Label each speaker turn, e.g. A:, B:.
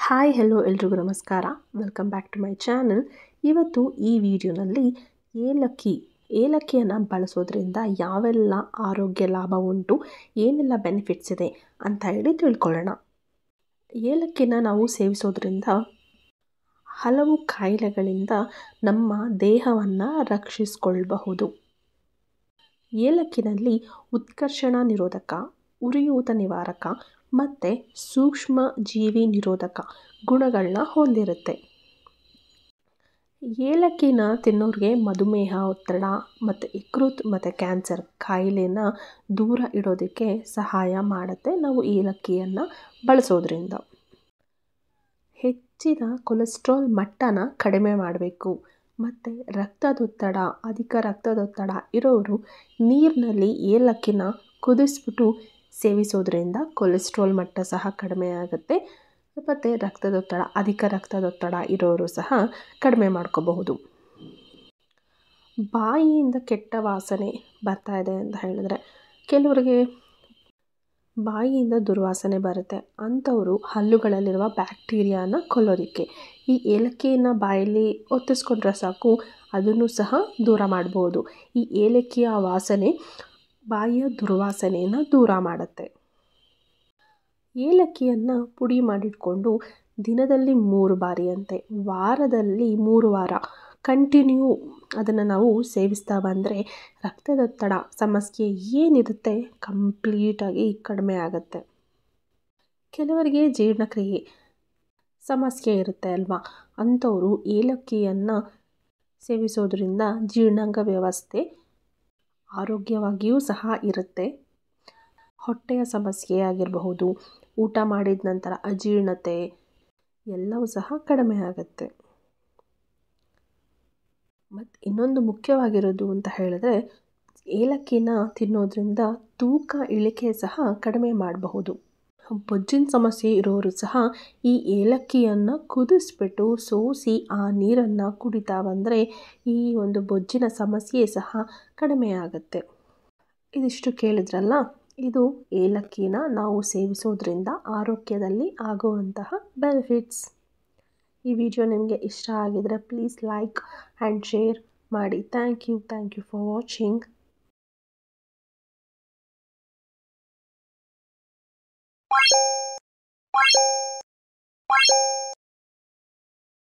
A: hi hello ಎಲ್ರಿಗೂ ನಮಸ್ಕಾರ welcome back to my channel ಇವತ್ತು ಈ ವಿಡಿಯೋನಲ್ಲಿ ಏಲಕ್ಕಿ ಏಲಕ್ಕಿಯನ್ನು ಬಳಸೋದ್ರಿಂದ ಯಾವೆಲ್ಲ ಆರೋಗ್ಯ ಲಾಭ ಉಂಟು ಏನೆಲ್ಲ ಬೆನಿಫಿಟ್ಸ್ ಇದೆ ಅಂತ ಹೇಳಿ ತಿಳ್ಕೊಳ್ಳೋಣ ಏಲಕ್ಕಿನ ನಾವು ಸೇವಿಸೋದ್ರಿಂದ ಹಲವು ಕಾಯಿಲೆಗಳಿಂದ ನಮ್ಮ ದೇಹವನ್ನು ರಕ್ಷಿಸಿಕೊಳ್ಳಬಹುದು ಏಲಕ್ಕಿನಲ್ಲಿ ಉತ್ಕರ್ಷಣ ನಿರೋಧಕ ಉರಿಯೂತ ನಿವಾರಕ ಮತ್ತು ಸೂಕ್ಷ್ಮ ಜೀವಿ ನಿರೋಧಕ ಗುಣಗಳನ್ನ ಹೊಂದಿರುತ್ತೆ ಏಲಕ್ಕಿನ ತಿನ್ನೋರಿಗೆ ಮಧುಮೇಹ ಒತ್ತಡ ಮತ್ತು ಯಕೃತ್ ಮತ್ತು ಕ್ಯಾನ್ಸರ್ ಕಾಯಿಲೆನ ದೂರ ಇಡೋದಕ್ಕೆ ಸಹಾಯ ಮಾಡುತ್ತೆ ನಾವು ಏಲಕ್ಕಿಯನ್ನು ಬಳಸೋದ್ರಿಂದ ಹೆಚ್ಚಿನ ಕೊಲೆಸ್ಟ್ರಾಲ್ ಮಟ್ಟನ ಕಡಿಮೆ ಮಾಡಬೇಕು ಮತ್ತು ರಕ್ತದೊತ್ತಡ ಅಧಿಕ ರಕ್ತದೊತ್ತಡ ಇರೋರು ನೀರಿನಲ್ಲಿ ಏಲಕ್ಕಿನ ಕುದಿಸ್ಬಿಟ್ಟು ಸೇವಿಸೋದ್ರಿಂದ ಕೊಲೆಸ್ಟ್ರಾಲ್ ಮಟ್ಟ ಸಹ ಕಡಿಮೆ ಆಗುತ್ತೆ ಮತ್ತು ರಕ್ತದೊತ್ತಡ ಅಧಿಕ ರಕ್ತದೊತ್ತಡ ಇರೋರು ಸಹ ಕಡಿಮೆ ಮಾಡ್ಕೋಬಹುದು ಬಾಯಿಯಿಂದ ಕೆಟ್ಟ ವಾಸನೆ ಬರ್ತಾ ಇದೆ ಅಂತ ಹೇಳಿದ್ರೆ ಕೆಲವರಿಗೆ ಬಾಯಿಯಿಂದ ದುರ್ವಾಸನೆ ಬರುತ್ತೆ ಅಂಥವರು ಹಲ್ಲುಗಳಲ್ಲಿರುವ ಬ್ಯಾಕ್ಟೀರಿಯಾನ ಕೊಲ್ಲೋದಕ್ಕೆ ಈ ಏಲಕ್ಕಿಯನ್ನು ಬಾಯಲ್ಲಿ ಒತ್ತಿಸ್ಕೊಂಡ್ರೆ ಸಾಕು ಅದನ್ನು ಸಹ ದೂರ ಮಾಡ್ಬೋದು ಈ ಏಲಕ್ಕಿಯ ವಾಸನೆ ಬಾಯಿಯ ದುರ್ವಾಸನೆಯನ್ನು ದೂರ ಮಾಡುತ್ತೆ ಏಲಕ್ಕಿಯನ್ನು ಪುಡಿ ಮಾಡಿಟ್ಕೊಂಡು ದಿನದಲ್ಲಿ ಮೂರು ಬಾರಿ ಅಂತೆ ವಾರದಲ್ಲಿ ಮೂರು ವಾರ ಕಂಟಿನ್ಯೂ ಅದನ್ನು ನಾವು ಸೇವಿಸ್ತಾ ಬಂದರೆ ರಕ್ತದೊತ್ತಡ ಸಮಸ್ಯೆ ಏನಿರುತ್ತೆ ಕಂಪ್ಲೀಟಾಗಿ ಕಡಿಮೆ ಆಗುತ್ತೆ ಕೆಲವರಿಗೆ ಜೀರ್ಣಕ್ರಿಯೆ ಸಮಸ್ಯೆ ಇರುತ್ತೆ ಅಲ್ವಾ ಅಂಥವರು ಏಲಕ್ಕಿಯನ್ನು ಸೇವಿಸೋದ್ರಿಂದ ಜೀರ್ಣಾಂಗ ವ್ಯವಸ್ಥೆ ಆರೋಗ್ಯವಾಗಿಯೂ ಸಹ ಇರುತ್ತೆ ಹೊಟ್ಟೆಯ ಸಮಸ್ಯೆ ಆಗಿರಬಹುದು ಊಟ ಮಾಡಿದ ನಂತರ ಅಜೀರ್ಣತೆ ಎಲ್ಲವೂ ಸಹ ಕಡಿಮೆ ಆಗುತ್ತೆ ಮತ್ತು ಇನ್ನೊಂದು ಮುಖ್ಯವಾಗಿರೋದು ಅಂತ ಹೇಳಿದ್ರೆ ಏಲಕ್ಕಿನ ತಿನ್ನೋದ್ರಿಂದ ತೂಕ ಇಳಿಕೆ ಸಹ ಕಡಿಮೆ ಮಾಡಬಹುದು ಬೊಜ್ಜಿನ ಸಮಸ್ಯೆ ಇರೋರು ಸಹ ಈ ಏಲಕ್ಕಿಯನ್ನು ಕುದಿಸ್ಬಿಟ್ಟು ಸೋಸಿ ಆ ನೀರನ್ನು ಕುಡಿತಾ ಬಂದರೆ ಈ ಒಂದು ಬೊಜ್ಜಿನ ಸಮಸ್ಯೆ ಸಹ ಕಡಿಮೆ ಆಗುತ್ತೆ ಇದಿಷ್ಟು ಕೇಳಿದ್ರಲ್ಲ ಇದು ಏಲಕ್ಕಿನ ನಾವು ಸೇವಿಸೋದ್ರಿಂದ ಆರೋಗ್ಯದಲ್ಲಿ ಆಗುವಂತಹ ಬೆನಿಫಿಟ್ಸ್ ಈ ವಿಡಿಯೋ ನಿಮಗೆ ಇಷ್ಟ ಆಗಿದರೆ ಪ್ಲೀಸ್ ಲೈಕ್ ಆ್ಯಂಡ್ ಶೇರ್ ಮಾಡಿ thank you thank you for watching